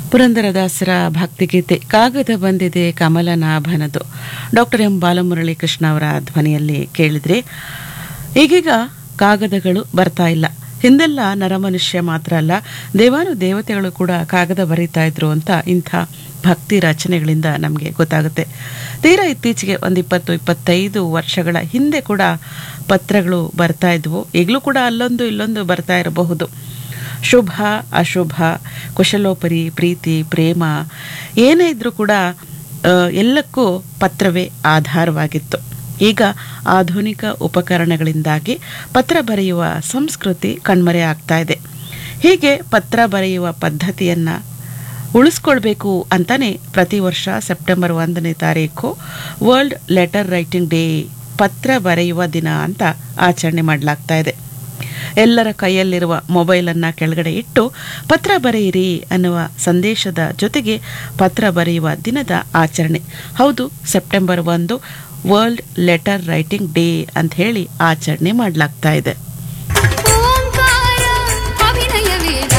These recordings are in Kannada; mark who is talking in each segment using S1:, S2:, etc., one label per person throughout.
S1: ಪುರಂದರದಾಸರ ಭಕ್ತಿಗೀತೆ ಕಾಗದ ಬಂದಿದೆ ಕಮಲನಾಭನದು ಡಾಕ್ಟರ್ ಎಂ ಬಾಲಮುರಳಿ ಕೃಷ್ಣ ಅವರ ಧ್ವನಿಯಲ್ಲಿ ಕೇಳಿದ್ರೆ ಈಗೀಗ ಕಾಗದಗಳು ಬರ್ತಾ ಇಲ್ಲ ಹಿಂದೆಲ್ಲ ನರಮನುಷ್ಯ ಮಾತ್ರ ಅಲ್ಲ ದೇವಾನು ದೇವತೆಗಳು ಕೂಡ ಕಾಗದ ಬರೀತಾ ಇದ್ರು ಅಂತ ಇಂಥ ಭಕ್ತಿ ರಚನೆಗಳಿಂದ ನಮಗೆ ಗೊತ್ತಾಗುತ್ತೆ ತೀರಾ ಇತ್ತೀಚೆಗೆ ಒಂದು ಇಪ್ಪತ್ತು ಇಪ್ಪತ್ತೈದು ವರ್ಷಗಳ ಹಿಂದೆ ಕೂಡ ಪತ್ರಗಳು ಬರ್ತಾ ಇದ್ವು ಈಗಲೂ ಕೂಡ ಅಲ್ಲೊಂದು ಇಲ್ಲೊಂದು ಬರ್ತಾ ಇರಬಹುದು ಶುಭ ಅಶುಭ ಕುಶಲೋಪರಿ ಪ್ರೀತಿ ಪ್ರೇಮ ಏನೇ ಇದ್ರೂ ಕೂಡ ಆ, ಎಲ್ಲಕ್ಕೂ ಪತ್ರವೇ ಆಧಾರವಾಗಿತ್ತು ಈಗ ಆಧುನಿಕ ಉಪಕರಣಗಳಿಂದಾಗಿ ಪತ್ರ ಬರೆಯುವ ಸಂಸ್ಕೃತಿ ಕಣ್ಮರೆ ಆಗ್ತಾ ಇದೆ ಹೀಗೆ ಪತ್ರ ಬರೆಯುವ ಪದ್ಧತಿಯನ್ನು ಉಳಿಸ್ಕೊಳ್ಬೇಕು ಅಂತಾನೆ ಪ್ರತಿ ವರ್ಷ ಸೆಪ್ಟೆಂಬರ್ ಒಂದನೇ ತಾರೀಕು ವರ್ಲ್ಡ್ ಲೆಟರ್ ರೈಟಿಂಗ್ ಡೇ ಪತ್ರ ಬರೆಯುವ ದಿನ ಅಂತ ಆಚರಣೆ ಮಾಡಲಾಗ್ತಾ ಇದೆ ಎಲ್ಲರ ಕೈಯಲ್ಲಿರುವ ಮೊಬೈಲನ್ನು ಕೆಳಗಡೆ ಇಟ್ಟು ಪತ್ರ ಬರೆಯಿರಿ ಅನ್ನುವ ಸಂದೇಶದ ಜೊತೆಗೆ ಪತ್ರ ಬರೆಯುವ ದಿನದ ಆಚರಣೆ ಹೌದು ಸೆಪ್ಟೆಂಬರ್ ಒಂದು ವರ್ಲ್ಡ್ ಲೆಟರ್ ರೈಟಿಂಗ್ ಡೇ ಅಂತ ಹೇಳಿ ಆಚರಣೆ ಮಾಡಲಾಗ್ತಾ ಇದೆ
S2: ಓಂಕಾರ ಅಭಿನಯ ವೇದ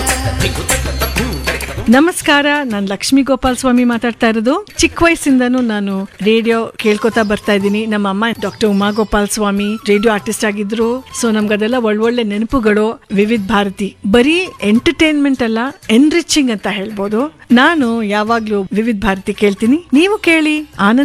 S3: ನಮಸ್ಕಾರ ನಾನು ಲಕ್ಷ್ಮೀ ಗೋಪಾಲ್ ಸ್ವಾಮಿ ಮಾತಾಡ್ತಾ ಇರೋದು ಚಿಕ್ಕ ವಯಸ್ಸಿಂದನೂ ನಾನು ರೇಡಿಯೋ ಕೇಳ್ಕೊತಾ ಬರ್ತಾ ಇದ್ದೀನಿ ನಮ್ಮ ಅಮ್ಮ doctor Uma Gopal Swamy radio artist ಆಗಿದ್ರು ಸೊ ನಮ್ಗದೆಲ್ಲ ಒಳ್ಳೊಳ್ಳೆ ನೆನಪುಗಳು ವಿವಿಧ ಭಾರತಿ ಬರೀ ಎಂಟರ್ಟೈನ್ಮೆಂಟ್ ಅಲ್ಲ ಎನ್ರಿಚಿಂಗ್ ಅಂತ ಹೇಳ್ಬೋದು ನಾನು ಯಾವಾಗ್ಲೂ ವಿವಿಧ ಭಾರತಿ ಕೇಳ್ತೀನಿ ನೀವು ಕೇಳಿ ಆನಂದ